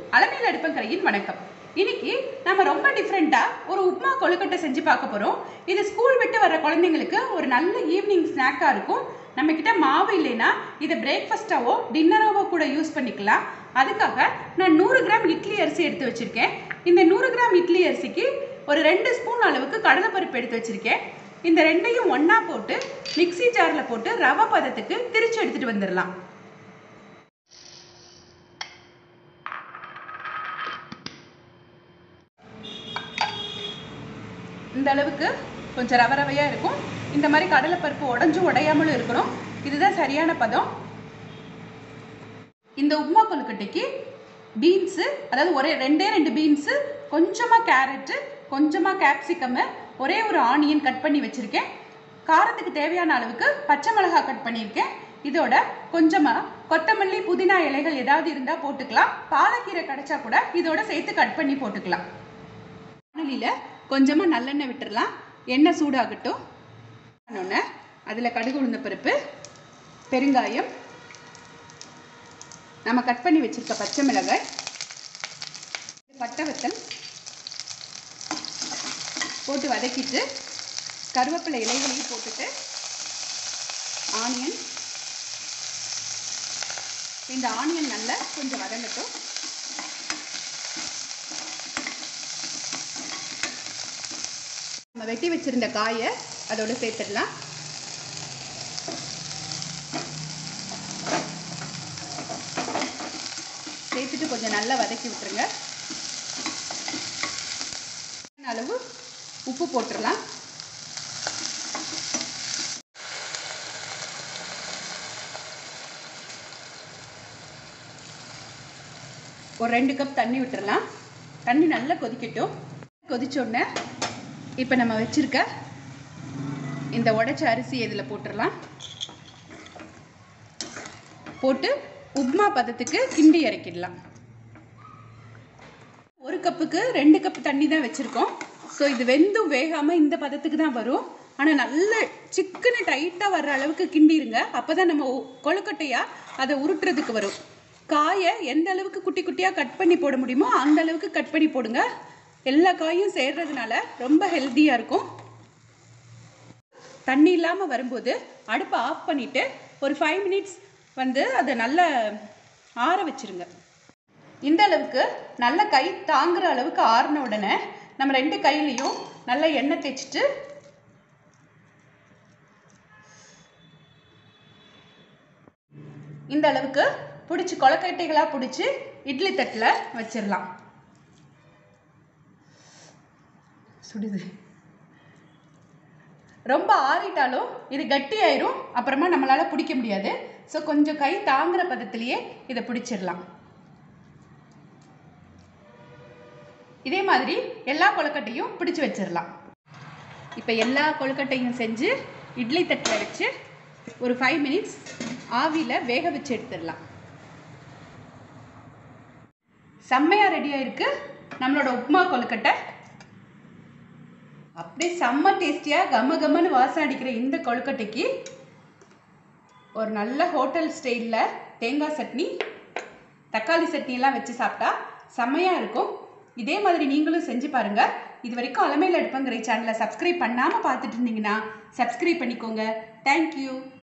அலமையில் அடுப்பங்கரையின் வணக்கம் இன்னைக்கு நம்ம ரொம்ப டிஃப்ரெண்டா ஒரு உப்மா கொழுக்கட்டை செஞ்சு பார்க்க போறோம் இது ஸ்கூல் விட்டு வர குழந்தைங்களுக்கு ஒரு நல்ல ஈவினிங் ஸ்நாக்கா இருக்கும் நம்ம கிட்ட மாவு இல்லைன்னா இதை பிரேக்ஃபாஸ்டாவோ டின்னராவோ கூட யூஸ் பண்ணிக்கலாம் அதுக்காக நான் நூறு கிராம் இட்லி அரிசி எடுத்து வச்சிருக்கேன் இந்த நூறு கிராம் இட்லி அரிசிக்கு ஒரு ரெண்டு ஸ்பூன் அளவுக்கு கடலைப்பருப்பு எடுத்து வச்சிருக்கேன் இந்த ரெண்டையும் ஒண்ணா போட்டு மிக்ஸி ஜார்ல போட்டு ரவை பதத்துக்கு திரிச்சு எடுத்துட்டு வந்துடலாம் இந்த அளவுக்கு கொஞ்சம் ரவ ரவையா இருக்கும் இந்த மாதிரி கடலைப்பருப்பு உடைஞ்சும் உடையாமலும் இருக்கணும் இதுதான் சரியான பதம் இந்த உப்மா கொழுக்கட்டைக்கு பீன்ஸு அதாவது ஒரே ரெண்டே ரெண்டு பீன்ஸு கொஞ்சமாக கேரட்டு கொஞ்சமாக கேப்சிகம்மு ஒரே ஒரு ஆனியன் கட் பண்ணி வச்சுருக்கேன் காரத்துக்கு தேவையான அளவுக்கு பச்சை மிளகாய் கட் பண்ணியிருக்கேன் இதோட கொஞ்சமாக கொத்தமல்லி புதினா இலைகள் ஏதாவது இருந்தால் போட்டுக்கலாம் பாலக்கீரை கிடைச்சா கூட இதோட சேர்த்து கட் பண்ணி போட்டுக்கலாம் வானலியில் கொஞ்சமாக நல்லெண்ணெய் விட்டுறலாம் எண்ணெய் சூடாகட்டும் ஒன்று அதில் கடுகு உளுந்த பருப்பு பெருங்காயம் நம்ம கட் பண்ணி வச்சிருக்க பச்சை மிளகாய் பட்டை வத்தல் போட்டு வதக்கிட்டு கருவேப்பிலை இலைகளையும் போட்டுட்டு ஆனியன் இந்த ஆனியன் நல்லா கொஞ்சம் வதங்கட்டும் நம்ம வெட்டி வச்சிருந்த காயை அதோட சேர்த்துடலாம் சேர்த்துட்டு கொஞ்சம் நல்லா வதக்கி விட்டுருங்க அளவு உப்பு போட்டுடலாம் ஒரு ரெண்டு கப் தண்ணி விட்டுறலாம் தண்ணி நல்லா கொதிக்கட்டும் கொதிச்ச உடனே இப்போ நம்ம வச்சிருக்க இந்த உடைச்ச அரிசி இதில் போட்டுடலாம் போட்டு உப்மா பதத்துக்கு கிண்டி இறக்கிடலாம் ஒரு கப்புக்கு ரெண்டு கப் தண்ணி தான் வச்சுருக்கோம் ஸோ இது வெந்தும் வேகாமல் இந்த பதத்துக்கு தான் வரும் ஆனால் நல்ல சிக்கனு டைட்டாக வர்ற அளவுக்கு கிண்டிருங்க அப்போ தான் நம்ம உ- கொழுக்கட்டையாக அதை உருட்டுறதுக்கு வரும் காயை எந்த அளவுக்கு குட்டி குட்டியாக கட் பண்ணி போட முடியுமோ அந்த அளவுக்கு கட் பண்ணி போடுங்க எல்லா காயும் சேர்றதுனால ரொம்ப ஹெல்த்தியாக இருக்கும் தண்ணி இல்லாமல் வரும்போது அடுப்பை ஆஃப் பண்ணிவிட்டு ஒரு ஃபைவ் மினிட்ஸ் வந்து அதை நல்லா ஆற வச்சிருங்க இந்த அளவுக்கு நல்ல கை தாங்குற அளவுக்கு ஆறின உடனே நம்ம ரெண்டு கையிலையும் நல்லா எண்ணெய் தேய்ச்சிட்டு இந்த அளவுக்கு பிடிச்சி கொலக்கட்டைகளாக பிடிச்சி இட்லி தட்டில் வச்சிடலாம் சுடுது ரொம்ப ஆறிட்டாலும் இது கட்டியாயிரும் அப்புறமா நம்மளால பிடிக்க முடியாது ஸோ கொஞ்சம் கை தாங்குற பதத்திலேயே இதை பிடிச்சிடலாம் இதே மாதிரி எல்லா கொழுக்கட்டையும் பிடிச்சு வச்சிடலாம் இப்போ எல்லா கொழுக்கட்டையும் செஞ்சு இட்லி தட்டில் வச்சு ஒரு ஃபைவ் மினிட்ஸ் ஆவியில் வேக வச்சு எடுத்துடலாம் செம்மையாக ரெடியாக இருக்கு நம்மளோட உப்மா கொழுக்கட்டை அப்படியே செம்ம டேஸ்டியாக கம கமன்னு வாசம் அடிக்கிற இந்த கொழுக்கட்டைக்கு ஒரு நல்ல ஹோட்டல் ஸ்டைலில் தேங்காய் சட்னி தக்காளி சட்னி எல்லாம் வச்சு சாப்பிட்டா செம்மையாக இருக்கும் இதே மாதிரி நீங்களும் செஞ்சு பாருங்க இது வரைக்கும் அலமையில் அடுப்பங்கிற சேனலை சப்ஸ்கிரைப் பண்ணாமல் பார்த்துட்டு இருந்தீங்கன்னா சப்ஸ்கிரைப் பண்ணிக்கோங்க தேங்க்யூ